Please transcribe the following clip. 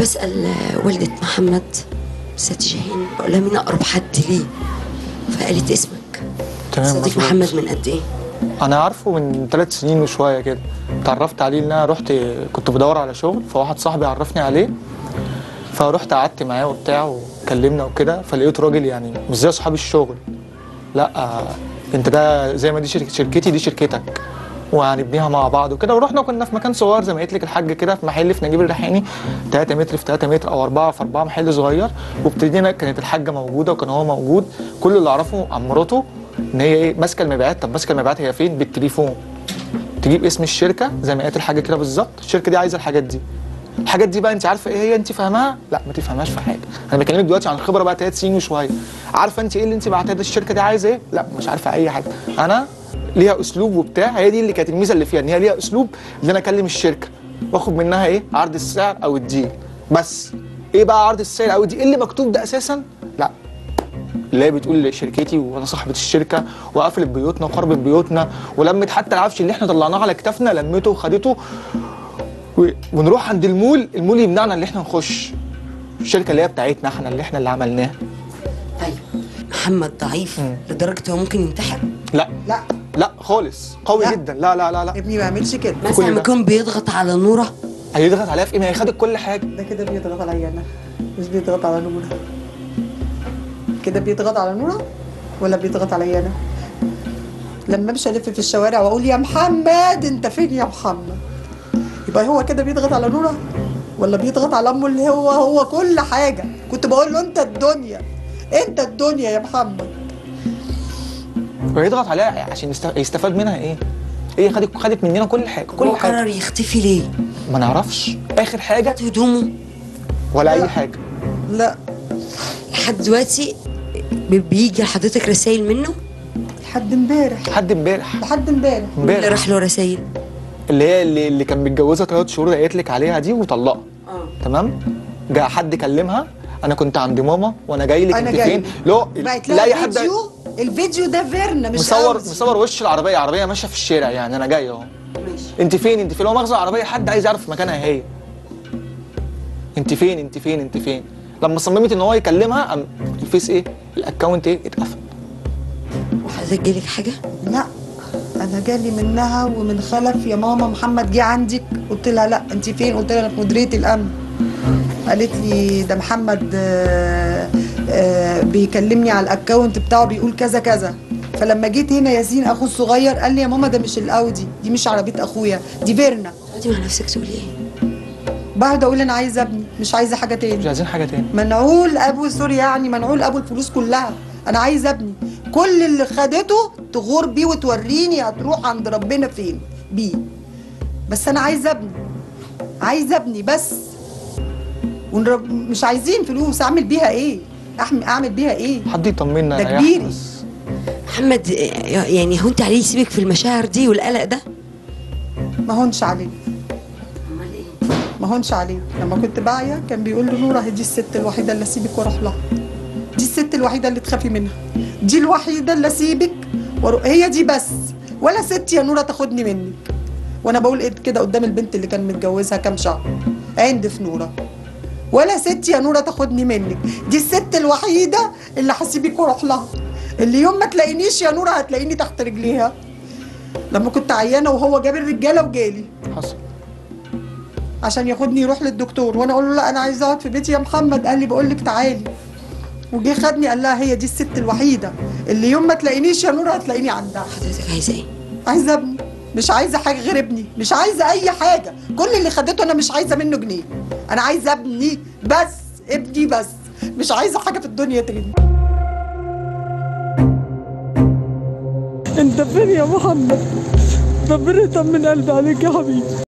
بسال آه، والده محمد ست شاهين بقول لها مين اقرب حد ليه فقالت اسمك تمام صديق مظبوط. محمد من قد ايه انا عارفه من ثلاث سنين وشويه كده اتعرفت عليه ان انا رحت كنت بدور على شغل فواحد صاحبي عرفني عليه فرحت قعدت معاه وبتاع وكلمنا وكده فلقيت راجل يعني مش زي اصحاب الشغل لا آه، انت ده زي ما دي شركة شركتي دي شركتك وهنبنيها مع بعض وكده ورحنا كنا في مكان صغير زي ما قلت لك الحاج كده في محل في نجيب الريحاني 3 متر في 3 متر او 4 في 4 محل صغير وابتدينا كانت الحاجه موجوده وكان هو موجود كل اللي اعرفه عن مراته ان هي ايه ماسكه المبيعات طب ماسكه المبيعات هي فين بالتليفون تجيب اسم الشركه زي ما قالت الحاجه كده بالظبط الشركه دي عايزه الحاجات دي الحاجات دي بقى انت عارفه ايه هي انت فاهماها لا ما تفهمهاش في حاجه انا بكلمك دلوقتي عن خبره بقى 3 سنين وشويه عارفه انت ايه اللي انت بعتها ده الشركه دي عايزه ايه لا مش عارفه اي حاجه انا ليها اسلوب وبتاع هي دي اللي كانت الميزه اللي فيها ان هي ليها اسلوب ان انا اكلم الشركه واخد منها ايه عرض السعر او الديل بس ايه بقى عرض السعر او الديل ايه اللي مكتوب ده اساسا لا اللي هي بتقول لشركتي وانا صاحبه الشركه وقفلت بيوتنا وخربت بيوتنا ولمت حتى العفش اللي احنا طلعناه على كتافنا لمته وخدته و- ونروح عند المول المول يمنعنا اللي احنا نخش الشركه اللي هي بتاعتنا احنا اللي احنا اللي عملناها طيب محمد ضعيف مم. لدرجه هو ممكن ينتحر لا لا لا خالص قوي لا. جدا لا لا لا لا ابني ما يعملش كده مثلا كل لما ده. يكون بيضغط على نوره هيضغط عليها في ايه ما هي خدت كل حاجه ده كده بيضغط عليا انا مش بيضغط على نورة كده بيضغط على نورة ولا بيضغط عليا انا لما امشي الف في الشوارع واقول يا محمد انت فين يا محمد يبقى هو كده بيضغط على نورة ولا بيضغط على امه اللي هو هو كل حاجه كنت بقول له انت الدنيا انت الدنيا يا محمد ويضغط عليها عشان يست- يستفاد منها ايه هي خدت خدت مننا كل حاجه كل هو حاجه قرر يختفي ليه ما نعرفش اخر حاجه خد هدومه ولا لا. اي حاجه لا لحد دلوقتي بي- بيجي لحضرتك رسائل منه لحد امبارح لحد امبارح لحد امبارح مين اللي امبارح راح له رسائل اللي هي اللي, اللي كان متجوزها ثلاث شهور اللي قالت لك عليها دي وطلقها اه تمام جاء حد كلمها انا كنت عند ماما وانا جاي لك أنا انت جاي فين لك. لا بقت لا لها اي حد فيديو الفيديو ده فيرنا مش مصور أوزي. مصور وش العربيه عربيه ماشيه في الشارع يعني انا جاي اهو ماشي انت فين انت فين هو مخزن العربيه حد عايز يعرف مكانها هي انت فين انت فين انت فين لما صممت ان هو يكلمها قام الفيس ايه الاكونت ايه اتقفل وحضرتك جالك حاجه لا انا جالي منها ومن خلف يا ماما محمد جه عندك قلت لها لا انت فين قلت لها انا في مديريه الامن قالت لي ده محمد آه، آه، بيكلمني على الاكونت بتاعه بيقول كذا كذا فلما جيت هنا ياسين اخوه الصغير قال لي يا ماما ده مش الاودي دي مش عربيه اخويا دي فيرنا انت مع نفسك تقولي ايه بقعد اقول انا عايزه ابني مش عايزه حاجه مش تاني عايزين حاجه تاني منعول ابو سوري يعني منعول ابو الفلوس كلها انا عايزه ابني كل اللي خدته تغور بيه وتوريني هتروح عند ربنا فين بيه بس انا عايزه ابني عايزه ابني بس ونرب... مش عايزين فلوس اعمل بيها ايه أحم... اعمل بيها ايه حد يطمنا ده يريحنا كبيري. بس. محمد آه، يعني هونت عليه يسيبك في المشاعر دي والقلق ده ما هونش عليه امال ايه ما هونش عليه لما كنت باعيه كان بيقول لي نوره هي دي الست الوحيده اللي اسيبك واروح لها دي الست الوحيده اللي تخافي منها دي الوحيده اللي اسيبك واروح هي دي بس ولا ست يا نوره تاخدني منك وانا بقول ايه كده قدام البنت اللي كان متجوزها كام شهر عند في نوره ولا ست يا نوره تاخدني منك دي الست الوحيده اللي هسيبك واروح لها اللي يوم ما تلاقينيش يا نوره هتلاقيني تحت رجليها لما كنت عيانه وهو جاب الرجاله وجالي حصل عشان ياخدني يروح للدكتور وانا اقول له لا انا عايزه اقعد في بيتي يا محمد قال لي بقول لك تعالي وجه خدني قال لها هي دي الست الوحيده اللي يوم ما تلاقينيش يا نور هتلاقيني عندها حضرتك عايزه ايه عايزه ابني مش عايزه حاجه غير ابني مش عايزه اي حاجه كل اللي خدته انا مش عايزه منه جنيه انا عايزه ابني بس ابني بس مش عايزه حاجه في الدنيا تاني انت فين يا محمد ربنا يطمن قلبي عليك يا حبيبي